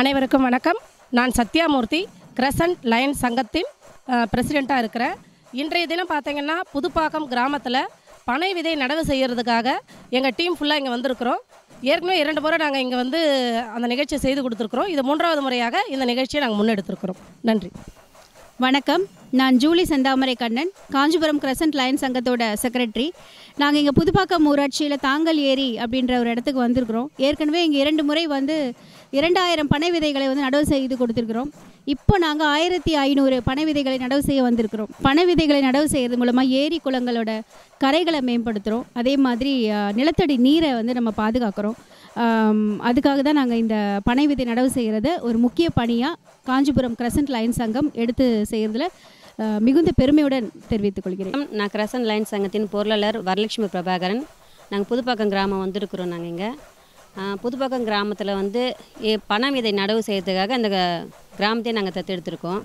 அனைவருக்கும் வணக்கம் நான் சத்யாமூர்த்தி கிரசன்ட் லயன் சங்கத்தின் பிரசிடெண்ட்டாக இருக்கிறேன் இன்றைய தினம் பார்த்தீங்கன்னா புதுப்பாக்கம் கிராமத்தில் பனை விதை நடவு செய்கிறதுக்காக எங்கள் டீம் ஃபுல்லாக இங்கே வந்திருக்கிறோம் ஏற்கனவே இரண்டு முறை நாங்கள் இங்கே வந்து அந்த நிகழ்ச்சியை செய்து கொடுத்துருக்குறோம் இது மூன்றாவது முறையாக இந்த நிகழ்ச்சியை நாங்கள் முன்னெடுத்திருக்கிறோம் நன்றி வணக்கம் நான் Julie Senthamarai Kannan Kanchipuram crescent lion சங்கத்தோட செக்ரட்டரி நாங்கள் இங்கே புதுப்பாக்கம் ஊராட்சியில் தாங்கல் ஏரி அப்படின்ற ஒரு இடத்துக்கு வந்திருக்கிறோம் ஏற்கனவே இங்கே இரண்டு முறை வந்து இரண்டாயிரம் பனை விதைகளை வந்து நடவு செய்து கொடுத்துருக்குறோம் இப்போ நாங்கள் ஆயிரத்தி ஐநூறு பனை விதைகளை நடவு செய்ய வந்திருக்கிறோம் பனை விதைகளை நடவு செய்கிறது மூலமாக ஏரி குளங்களோட கரைகளை மேம்படுத்துகிறோம் அதே மாதிரி அஹ், நிலத்தடி நீரை வந்து நம்ம பாதுகாக்கிறோம் ஆம், அதுக்காக தான் நாங்கள் இந்த பனை விதை நடவு செய்கிறத ஒரு முக்கிய பணியாக காஞ்சிபுரம் கிரசன்ட் லயன் சங்கம் எடுத்து செய்கிறதுல அஹ், மிகுந்த பெருமையுடன் தெரிவித்துக் கொள்கிறேன் வணக்கம். நான் கிரசன் லைன் சங்கத்தின் பொருளாளர் வரலட்சுமி பிரபாகரன் நாங்கள் புதுப்பாக்கம் கிராமம் வந்திருக்கிறோம் நாங்கள் இங்கே புதுப்பாக்கம் கிராமத்தில் வந்து ஏ- பனை விதை நடவு செய்யறதுக்காக இந்த க- கிராமத்தையே நாங்கள் தத்தெடுத்திருக்கோம்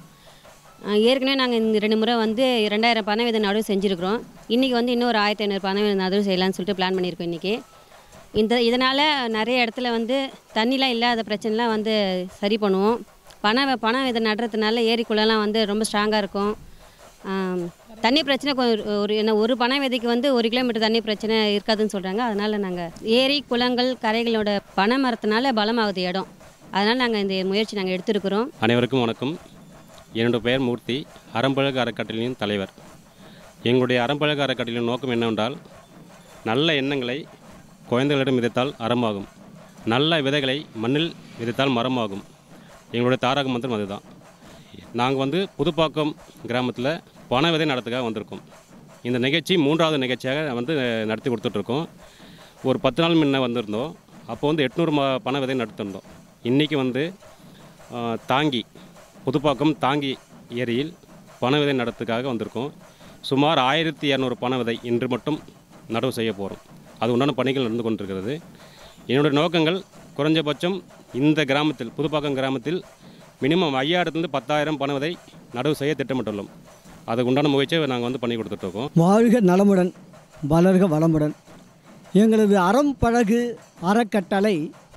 ஆஹ் ஏற்கனவே நாங்கள் இந்த ரெண்டு முறை வந்து ரெண்டாயிரம் பனை விதை நடவு செஞ்சுருக்கிறோம் இன்றைக்கி வந்து இன்னும் ஒரு ஆயிரத்தி ஐநூறு பனை விதை நடவு செய்யலாம்னு சொல்லிட்டு பிளான் பண்ணியிருக்கோம் இன்றைக்கி இந்த இதனால் நிறைய இடத்துல வந்து தண்ணிலாம் இல்லாத பிரச்சனைலாம் வந்து சரி பண்ணுவோம் பனை வ- பனை விதை நடுறதுனால ஏரிக்குள்ளெல்லாம் வந்து ரொம்ப ஸ்ட்ராங்காக இருக்கும் ஆம், தண்ணி பிரச்சனை கொ- ஒரு என்ன ஒரு பனை விதைக்கு வந்து ஒரு கிலோமீட்டர் தண்ணி பிரச்சனை இருக்காதுன்னு சொல்கிறாங்க அதனால் நாங்கள் ஏரி குளங்கள் கரைகளோட பனை மரத்தினால பலமாகுது இடம் அதனால் நாங்கள் இந்த முயற்சி நாங்கள் எடுத்திருக்கிறோம் அனைவருக்கும் வணக்கம் என்னுடைய பெயர் மூர்த்தி அறம்பழக அறக்கட்டளையின் தலைவர் எங்களுடைய அறம்பழக அறக்கட்டளையின் நோக்கம் என்னவென்றால் நல்ல எண்ணங்களை குழந்தைகளிடம் விதைத்தால் அறமாகும் நல்ல விதைகளை மண்ணில் விதைத்தால் மரமாகும் எங்களுடைய தாரக மந்திரம் அதுதான் நாங்கள் வந்து புதுப்பாக்கம் கிராமத்தில் பனை விதை நடத்துக்காக வந்திருக்கோம் இந்த நிகழ்ச்சி மூன்றாவது நிகழ்ச்சியாக வந்து நடத்தி கொடுத்துட்ருக்கோம் ஒரு பத்து நாள் முன்ன வந்திருந்தோம் அப்போ வந்து எட்நூறு ம பனை விதை நடத்திருந்தோம் இன்றைக்கி வந்து ஆ, தாங்கி புதுப்பாக்கம் தாங்கி ஏரியில் பனை விதை நடத்துக்காக வந்திருக்கோம் சுமார் ஆயிரத்தி இரநூறு பனை விதை இன்று மட்டும் நடவு செய்ய போகிறோம் அது உண்டான பணிகள் நடந்து கொண்டிருக்கிறது என்னுடைய நோக்கங்கள் குறைஞ்சபட்சம் இந்த கிராமத்தில் புதுப்பாக்கம் கிராமத்தில் மினிமம் ஐயாயிரத்துலேருந்து பத்தாயிரம் பனை விதை நடவு செய்ய திட்டமிட்டுள்ளோம் அதுக்கு உண்டான முயற்சியை நாங்கள் வந்து பண்ணி கொடுத்துட்ருக்கோம் வாழ்க நலமுடன் வளர்க வளமுடன் எங்களது அறம் பழகு அறக்கட்டளை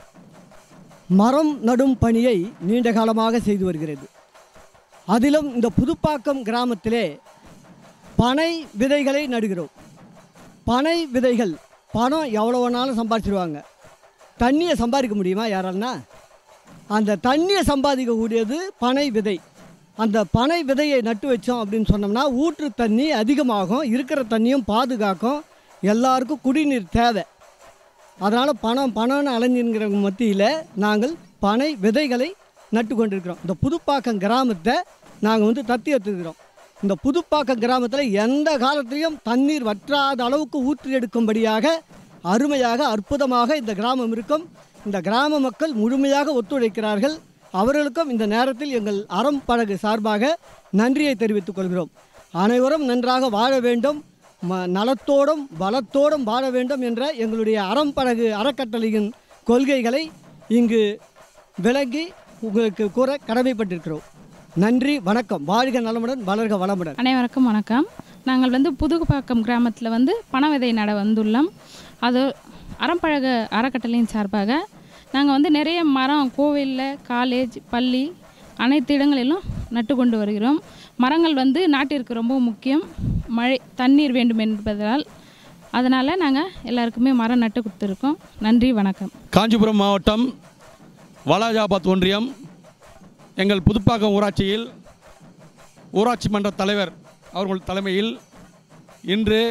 மரம் நடும் பணியை நீண்ட காலமாக செய்து வருகிறது அதிலும் இந்த புதுப்பாக்கம் கிராமத்திலே பனை விதைகளை நடுகிறோம் பனை விதைகள் பணம் எவ்வளோ வேணாலும் சம்பாதிச்சிருவாங்க தண்ணியை சம்பாதிக்க முடியுமா யாரால்னா அந்த தண்ணியை சம்பாதிக்கக்கூடியது பனை விதை அந்த பனை விதையை நட்டு வச்சோம் அப்படின்னு சொன்னோம்னா ஊற்று தண்ணி அதிகமாகும் இருக்கிற தண்ணியும் பாதுகாக்கும் எல்லாருக்கும் குடிநீர் தேவை அதனால் பணம் பணம்னு அலைஞ்சுங்கிறவங்க மத்தியில் நாங்கள் பனை விதைகளை நட்டு கொண்டிருக்கிறோம் இந்த புதுப்பாக்கம் கிராமத்தை நாங்கள் வந்து தத்தி எடுத்துக்கிறோம் இந்த புதுப்பாக்கம் கிராமத்தில் எந்த காலத்திலையும் தண்ணீர் வற்றாத அளவுக்கு ஊற்றி எடுக்கும்படியாக அருமையாக அற்புதமாக இந்த கிராமம் இருக்கும் இந்த கிராம மக்கள் முழுமையாக ஒத்துழைக்கிறார்கள் அவர்களுக்கும் இந்த நேரத்தில் எங்கள் அறம் பழகு சார்பாக நன்றியை தெரிவித்துக் கொள்கிறோம் அனைவரும் நன்றாக வாழ வேண்டும் ம நலத்தோடும் பலத்தோடும் வாழ வேண்டும் என்ற எங்களுடைய அறம் பழகு அறக்கட்டளையின் கொள்கைகளை இங்கு விளங்கி உங்களுக்கு கூற கடமைப்பட்டிருக்கிறோம் நன்றி வணக்கம் வாழ்க நலமுடன் வளர்க வளமுடன் அனைவருக்கும் வணக்கம் நாங்கள் வந்து புதுப்பாக்கம் கிராமத்தில் வந்து பண விதை நட வந்துள்ளோம் அது அறம்பழக அறக்கட்டளையின் சார்பாக நாங்கள் வந்து நிறைய மரம் கோவிலில் காலேஜ் பள்ளி அனைத்து இடங்களிலும் நட்டு கொண்டு வருகிறோம் மரங்கள் வந்து நாட்டிற்கு ரொம்ப முக்கியம் மழை தண்ணீர் வேண்டும் என்பதால் அதனால் நாங்கள் எல்லாருக்குமே மரம் நட்டு கொடுத்துருக்கோம் நன்றி வணக்கம் காஞ்சிபுரம் மாவட்டம் வாலாஜாபாத் ஒன்றியம் எங்கள் புதுப்பாக்கம் ஊராட்சியில் ஊராட்சி மன்ற தலைவர் அவர்கள் தலைமையில் இன்று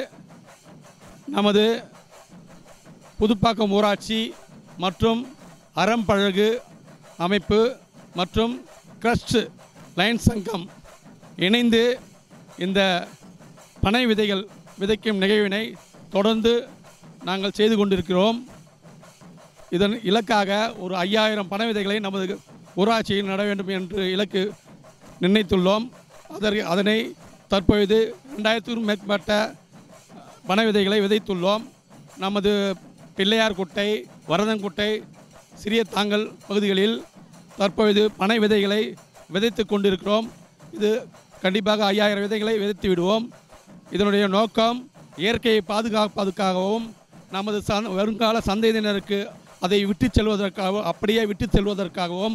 நமது புதுப்பாக்கம் ஊராட்சி மற்றும் அறம்பழகு அமைப்பு மற்றும் கிரஸ்ட் லைன் சங்கம் இணைந்து இந்த பனை விதைகள் விதைக்கும் நிகழ்வினை தொடர்ந்து நாங்கள் செய்து கொண்டிருக்கிறோம் இதன் இலக்காக ஒரு ஐயாயிரம் பனை விதைகளை நமது ஊராட்சியில் நட வேண்டும் என்று இலக்கு நிர்ணயித்துள்ளோம் அதற்கு அதனை தற்பொழுது ரெண்டாயிரத்துக்கும் மேற்பட்ட பனை விதைகளை விதைத்துள்ளோம் நமது பிள்ளையார்குட்டை வரதன்குட்டை சிறிய தாங்கல் பகுதிகளில் தற்பொழுது பனை விதைகளை விதைத்து கொண்டிருக்கிறோம் இது கண்டிப்பாக ஐயாயிரம் விதைகளை விதைத்து விடுவோம் இதனுடைய நோக்கம் இயற்கையை பாதுகாப்பதற்காகவும் நமது சந் வருங்கால சந்ததியினருக்கு அதை விட்டு செல்வதற்காகவும் அப்படியே விட்டு செல்வதற்காகவும்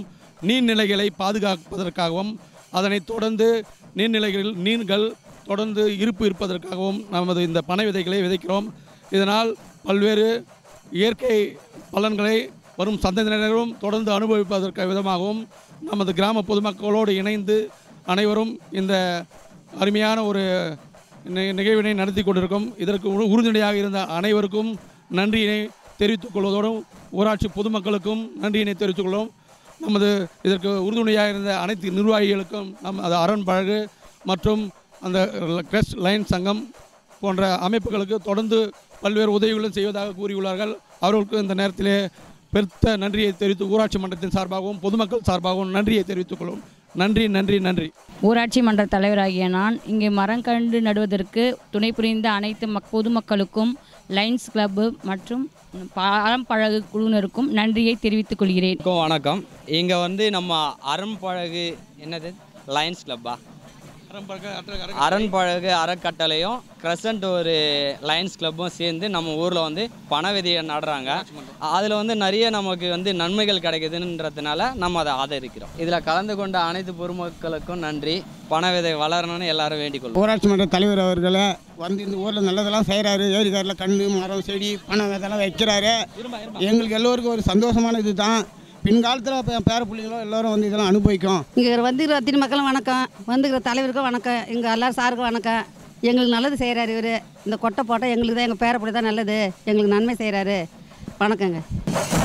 நீர்நிலைகளை பாதுகாப்பதற்காகவும் அதனைத் தொடர்ந்து நீர்நிலைகளில் மீன்கள் தொடர்ந்து இருப்பு இருப்பதற்காகவும் நமது இந்த பனை விதைகளை விதைக்கிறோம் இதனால் பல்வேறு இயற்கை பலன்களை வரும் சந்ததியினரும் தொடர்ந்து அனுபவிப்பதற்கு விதமாகவும் நமது கிராம பொதுமக்களோடு இணைந்து அனைவரும் இந்த அருமையான ஒரு நி- நிகழ்வினை நடத்தி கொண்டிருக்கும் இதற்கு உறு- உறுதுணையாக இருந்த அனைவருக்கும் நன்றியினை தெரிவித்துக் கொள்வதோடும் ஊராட்சி பொதுமக்களுக்கும் நன்றியினை தெரிவித்துக் கொள்வோம் நமது இதற்கு உறுதுணையாக இருந்த அனைத்து நிர்வாகிகளுக்கும் நம் அது அரண் பழகு மற்றும் அந்த கிரஸ் லைன் சங்கம் போன்ற அமைப்புகளுக்கு தொடர்ந்து பல்வேறு உதவிகளும் செய்வதாக கூறியுள்ளார்கள் அவர்களுக்கு இந்த நேரத்திலே பெருத்த நன்றியை தெரிவித்து ஊராட்சி மன்றத்தின் சார்பாகவும் பொதுமக்கள் சார்பாகவும் நன்றியை தெரிவித்துக் கொள்வோம் நன்றி நன்றி நன்றி ஊராட்சி மன்ற தலைவராகிய நான் இங்கே மரங்கண்டு நடுவதற்கு துணை புரிந்த அனைத்து மக் பொதுமக்களுக்கும் லைன்ஸ் கிளப்பு மற்றும் பழகு குழுவினருக்கும் நன்றியை தெரிவித்துக் கொள்கிறேன் வணக்கம் வணக்கம் இங்கே வந்து நம்ம அறம்பழகு என்னது லயன்ஸ் கிளப்பா அறன்பழகு அறக்கட்டளையும் கிரசன்ட் ஒரு லயன்ஸ் கிளப்பும் சேர்ந்து நம்ம ஊரில் வந்து பண விதையை நடுறாங்க அதில் வந்து நிறைய நமக்கு வந்து நன்மைகள் கிடைக்குதுன்றதுனால நம்ம அதை ஆதரிக்கிறோம் இதில் கலந்து கொண்ட அனைத்து பொதுமக்களுக்கும் நன்றி பண விதை வளரணும்னு எல்லாரும் வேண்டிக் கொள்வோம் ஊராட்சி மன்ற தலைவர் அவர்களை வந்து இந்த ஊரில் நல்லதெல்லாம் செய்கிறாரு ஏரிக்காரில் கன்று மரம் செடி பணம் இதெல்லாம் வைக்கிறாரு எங்களுக்கு எல்லோருக்கும் ஒரு சந்தோஷமான இது தான் பின்காலத்தில் இப்போ பேர பிள்ளைங்களோ எல்லோரும் வந்து இதெல்லாம் அனுபவிக்கும் இங்கே வந்துக்கிற அத்தனை மக்களும் வணக்கம் வந்துக்கிற தலைவருக்கும் வணக்கம் எங்கள் எல்லாரும் சாருக்கும் வணக்கம் எங்களுக்கு நல்லது செய்கிறாரு இவர் இந்த கொட்டை போட்டால் எங்களுக்கு தான் எங்கள் பேரப்படி தான் நல்லது எங்களுக்கு நன்மை செய்கிறாரு வணக்கங்க